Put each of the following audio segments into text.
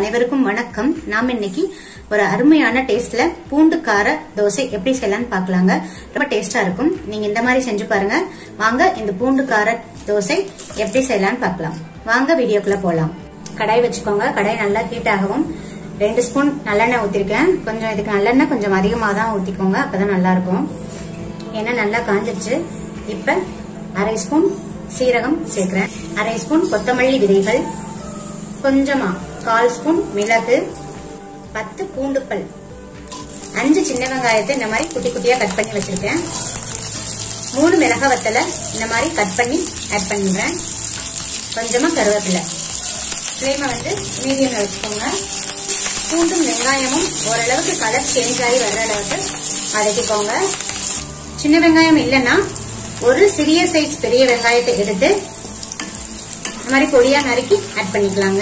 அனைவருக்கும் வணக்கம் நாம் இன்னைக்கு ஒரு அருமையான டேஸ்ட்ல பூண்டு கார தோசை எப்படி செய்யலாம்னு பார்க்கலாங்க ரொம்ப டேஸ்டா இருக்கும் நீங்க இந்த மாதிரி செஞ்சு பாருங்க வாங்க இந்த பூண்டு கார தோசை எப்படி செய்யலாம்னு பார்க்கலாம் வாங்க வீடியோக்குள்ள போலாம் கடாய் வச்சுக்கோங்க கடாய் நல்லா ஹீட் ஆகவும் ரெண்டு ஸ்பூன் நல்லெண்ணெய் ஊத்திருக்கேன் கொஞ்சம் இதுக்கு நல்லெண்ணெய் கொஞ்சம் அதிகமாக தான் ஊத்திக்கோங்க அப்பதான் நல்லா இருக்கும் ஏன்னா நல்லா காஞ்சிருச்சு இப்ப அரை ஸ்பூன் சீரகம் சேர்க்கிறேன் அரை ஸ்பூன் கொத்தமல்லி விதைகள் கொஞ்சமா கால் ஸ்பூன் மிளகு பத்து பூண்டுப்பல் அஞ்சு சின்ன வெங்காயத்தை இந்த மாதிரி குட்டி குட்டியா கட் பண்ணி வச்சிருக்கேன் மூணு மிளகா வத்தலை இந்த மாதிரி கட் பண்ணி ஆட் பண்ணிடுறேன் கொஞ்சமா கருவேப்பிலை ஃப்ளேமை வந்து மீடியம்ல வச்சுக்கோங்க பூண்டும் வெங்காயமும் ஓரளவுக்கு கலர் சேஞ்ச் ஆகி வர்ற அளவுக்கு வதக்கிக்கோங்க சின்ன வெங்காயம் இல்லைன்னா ஒரு சிறிய சைஸ் பெரிய வெங்காயத்தை எடுத்து இந்த மாதிரி பொடியா நறுக்கி ஆட் பண்ணிக்கலாங்க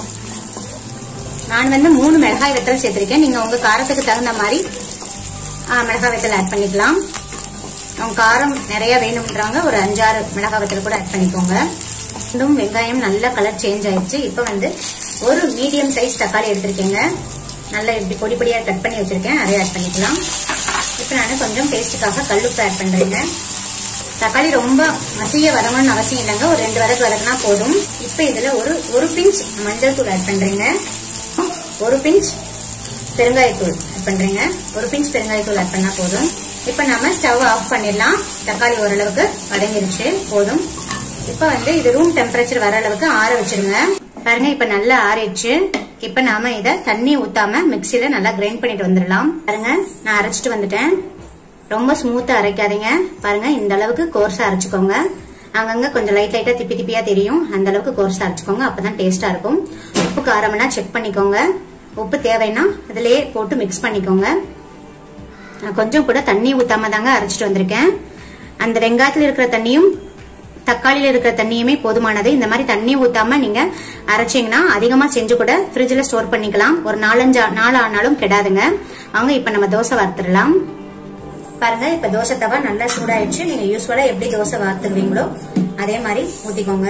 நான் வந்து மூணு மிளகாய் வெத்தல் சேர்த்திருக்கேன் நீங்க உங்க காரத்துக்கு தகுந்த மாதிரி மிளகாய் வெத்தல் ஆட் பண்ணிக்கலாம் உங்க காரம் நிறைய வேணும்ன்றாங்க ஒரு அஞ்சாறு மிளகாய் வெத்தல் கூட ஆட் பண்ணிக்கோங்க ரெண்டும் வெங்காயம் நல்ல கலர் சேஞ்ச் ஆயிடுச்சு இப்போ வந்து ஒரு மீடியம் சைஸ் தக்காளி எடுத்திருக்கேங்க நல்லா இப்படி பொடி பொடியா கட் பண்ணி வச்சிருக்கேன் அதை ஆட் பண்ணிக்கலாம் இப்போ நான் கொஞ்சம் டேஸ்ட்டுக்காக கல்லுப்பு ஆட் பண்றேங்க தக்காளி ரொம்ப மசிய வதங்கணும்னு அவசியம் இல்லைங்க ஒரு ரெண்டு வதக்கு வதக்குனா போதும் இப்ப இதுல ஒரு ஒரு பிஞ்ச் மஞ்சள் தூள் ஆட் பண்றீங்க ஒரு பிஞ்ச் பெருங்காயத்தூள் ஆட் பண்றீங்க ஒரு பிஞ்ச் பெருங்காயத்தூள் ஆட் பண்ணா போதும் இப்ப நம்ம ஸ்டவ் ஆஃப் பண்ணிடலாம் தக்காளி ஓரளவுக்கு வதங்கிருச்சு போதும் இப்ப வந்து இது ரூம் டெம்பரேச்சர் வர அளவுக்கு ஆற வச்சிருங்க பாருங்க இப்ப நல்லா ஆறிடுச்சு இப்ப நாம இத தண்ணி ஊத்தாம மிக்சில நல்லா கிரைண்ட் பண்ணிட்டு வந்துடலாம் பாருங்க நான் அரைச்சிட்டு வந்துட்டேன் ரொம்ப ஸ்மூத்தா அரைக்காதீங்க பாருங்க இந்த அளவுக்கு கோர்ஸா அரைச்சுக்கோங்க அங்கங்க கொஞ்சம் லைட் லைட்டா திப்பி திப்பியா தெரியும் அந்த அளவுக்கு கோர்ஸா அரைச்சுக்கோங்க அப்பதான் டேஸ்டா இருக்கும் உப்பு காரம்னா செக் பண்ணிக்கோங்க உப்பு தேவைன்னா இதுலயே போட்டு மிக்ஸ் பண்ணிக்கோங்க நான் கொஞ்சம் கூட தண்ணி ஊத்தாம தாங்க அரைச்சிட்டு வந்திருக்கேன் அந்த வெங்காயத்துல இருக்கிற தண்ணியும் தக்காளியில இருக்கிற தண்ணியுமே போதுமானது இந்த மாதிரி தண்ணி ஊத்தாம நீங்க அரைச்சீங்கன்னா அதிகமா செஞ்சு கூட ஃப்ரிட்ஜ்ல ஸ்டோர் பண்ணிக்கலாம் ஒரு நாலஞ்சு நாள் ஆனாலும் கெடாதுங்க வாங்க இப்ப நம்ம தோசை வறுத்துடலாம் பாருங்க இப்ப தோசை தவா நல்லா சூடாயிடுச்சு நீங்க யூஸ்வலா எப்படி தோசை வார்த்துருவீங்களோ அதே மாதிரி ஊத்திக்கோங்க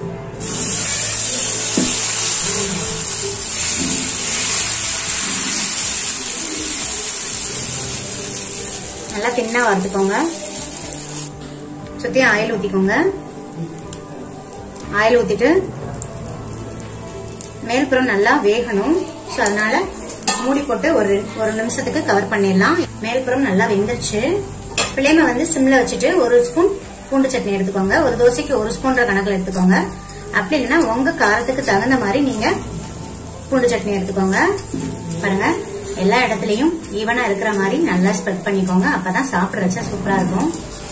நல்லா தின்னா வறுத்துக்கோங்க சுத்தி ஆயில் ஊத்திக்கோங்க ஆயில் ஊத்திட்டு மேல்புறம் நல்லா வேகணும் ஸோ அதனால மூடி போட்டு ஒரு ஒரு நிமிஷத்துக்கு கவர் பண்ணிடலாம் மேல்புறம் நல்லா வெந்துருச்சு பிள்ளைமை வந்து சிம்ல வச்சுட்டு ஒரு ஸ்பூன் பூண்டு சட்னி எடுத்துக்கோங்க ஒரு தோசைக்கு ஒரு ஸ்பூன்ற கணக்கில் எடுத்துக்கோங்க அப்படி இல்லைன்னா உங்க காரத்துக்கு தகுந்த மாதிரி நீங்க பூண்டு சட்னி எடுத்துக்கோங்க பாருங்க எல்லா இடத்துலயும் ஈவனா இருக்கிற மாதிரி நல்லா ஸ்ப்ரெட் பண்ணிக்கோங்க அப்பதான் சாப்பிட வச்சா சூப்பரா இருக்கும்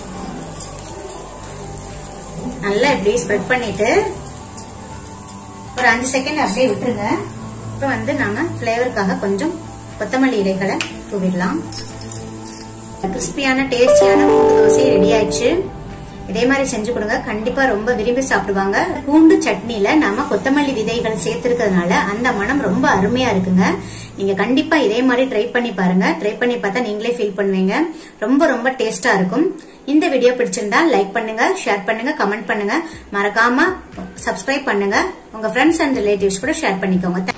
நல்லா இப்படி ஸ்ப்ரெட் பண்ணிட்டு ஒரு அஞ்சு செகண்ட் அப்படியே விட்டுருங்க இப்போ வந்து நாம ஃபிளேவருக்காக கொஞ்சம் கொத்தமல்லி இலைகளை தூவிடலாம் கிறிஸ்பியான டேஸ்டியான பூண்டு தோசை ரெடி ஆயிடுச்சு இதே மாதிரி செஞ்சு கொடுங்க கண்டிப்பா ரொம்ப விரும்பி சாப்பிடுவாங்க பூண்டு சட்னில நாம கொத்தமல்லி விதைகள் சேர்த்திருக்கிறதுனால அந்த மனம் ரொம்ப அருமையா இருக்குங்க நீங்க கண்டிப்பா இதே மாதிரி ட்ரை பண்ணி பாருங்க ட்ரை பண்ணி பார்த்தா நீங்களே ஃபீல் பண்ணுவீங்க ரொம்ப ரொம்ப டேஸ்டா இருக்கும் இந்த வீடியோ பிடிச்சிருந்தா லைக் பண்ணுங்க ஷேர் பண்ணுங்க கமெண்ட் பண்ணுங்க மறக்காம சப்ஸ்கிரைப் பண்ணுங்க உங்க ஃப்ரெண்ட்ஸ் அண்ட் ரிலேட்டிவ்ஸ் கூட ஷேர் பண்ணிக்கோங்க